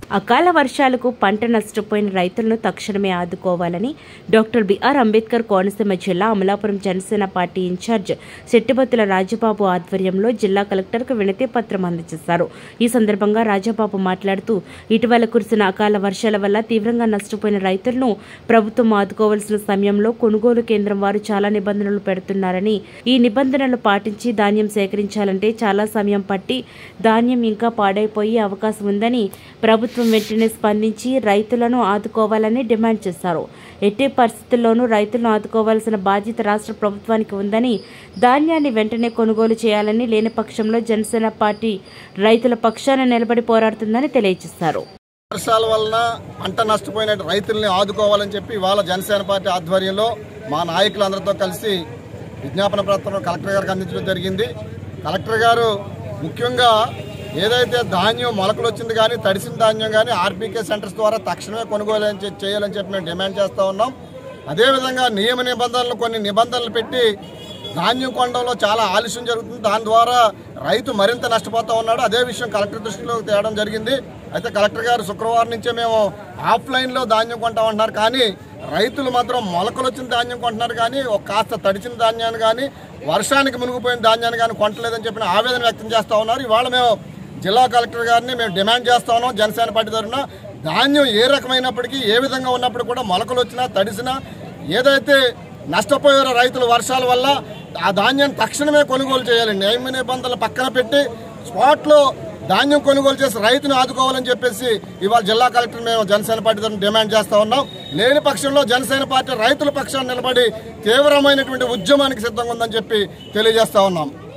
అకాల వర్షాలకు పంట నష్టపోయిన రైతులను తక్షణమే ఆదుకోవాలని డాక్టర్ బిఆర్ అంబేద్కర్ కోనసీమ జిల్లా అమలాపురం జనసేన పార్టీ ఇన్ఛార్జ్ శెట్టిబత్తుల రాజబాబు ఆధ్వర్యంలో జిల్లా కలెక్టర్కు వినతి పత్రం అందజేశారు ఈ సందర్భంగా రాజబాబు మాట్లాడుతూ ఇటీవల కురిసిన అకాల వర్షాల వల్ల తీవ్రంగా నష్టపోయిన రైతులను ప్రభుత్వం ఆదుకోవాల్సిన సమయంలో కొనుగోలు కేంద్రం వారు చాలా నిబంధనలు పెడుతున్నారని ఈ నిబంధనలు పాటించి ధాన్యం సేకరించాలంటే చాలా సమయం పట్టి ధాన్యం ఇంకా పాడైపోయే అవకాశం ఉందని ప్రభుత్వం వెంటనే స్పందించి రైతులను ఆదుకోవాలని డిమాండ్ చేశారు ఎట్టి పరిస్థితుల్లోనూ రైతులను ఆదుకోవాల్సిన బాధ్యత రాష్ట్ర ప్రభుత్వానికి ఉందని ధాన్యాన్ని వెంటనే కొనుగోలు చేయాలని లేని పక్షంలో జనసేన పార్టీ రైతుల పక్షాన నిలబడి పోరాడుతుందని తెలియజేశారు వర్షాల వలన పంట నష్టపోయిన రైతుల్ని ఆదుకోవాలని చెప్పి ఇవాళ జనసేన పార్టీ ఆధ్వర్యంలో మా నాయకులందరితో కలిసి విజ్ఞాపన పత్రం కలెక్టర్ గారికి అందించడం జరిగింది కలెక్టర్ గారు ముఖ్యంగా ఏదైతే ధాన్యం మొలకలు వచ్చింది కానీ తడిసిన ధాన్యం కానీ ఆర్బీకే సెంటర్స్ ద్వారా తక్షణమే కొనుగోలు చే- చేయాలని చెప్పి మేము డిమాండ్ చేస్తూ ఉన్నాం అదేవిధంగా నియమ నిబంధనలు కొన్ని నిబంధనలు పెట్టి ధాన్యం కొనడంలో చాలా ఆలస్యం జరుగుతుంది దాని ద్వారా రైతు మరింత నష్టపోతూ ఉన్నాడు అదే విషయం కలెక్టర్ దృష్టిలోకి తేవడం జరిగింది అయితే కలెక్టర్ గారు శుక్రవారం నుంచే మేము ఆఫ్లైన్లో ధాన్యం కొంటామంటున్నారు కానీ రైతులు మాత్రం మొలకలు వచ్చిన ధాన్యం కొంటున్నారు కానీ ఒక కాస్త తడిచిన ధాన్యాన్ని కానీ వర్షానికి మునిగిపోయిన ధాన్యాన్ని కానీ కొంటలేదని చెప్పిన ఆవేదన వ్యక్తం చేస్తూ ఉన్నారు ఇవాళ మేము జిల్లా కలెక్టర్ గారిని మేము డిమాండ్ చేస్తా ఉన్నాం జనసేన పార్టీ తరఫున ధాన్యం ఏ రకమైనప్పటికీ ఏ విధంగా ఉన్నప్పుడు కూడా మొలకలు వచ్చినా తడిసినా ఏదైతే నష్టపోయారో రైతులు వర్షాల వల్ల ఆ ధాన్యాన్ని తక్షణమే కొనుగోలు చేయాలి నియమ నిబంధనలు పక్కన పెట్టి స్పాట్లో ధాన్యం కొనుగోలు చేసి రైతును ఆదుకోవాలని చెప్పేసి ఇవాళ జిల్లా కలెక్టర్ మేము జనసేన పార్టీ తరఫున డిమాండ్ చేస్తా ఉన్నాం లేని పక్షంలో జనసేన పార్టీ రైతుల పక్షాన్ని నిలబడి తీవ్రమైనటువంటి ఉద్యమానికి సిద్ధంగా ఉందని చెప్పి తెలియజేస్తా ఉన్నాం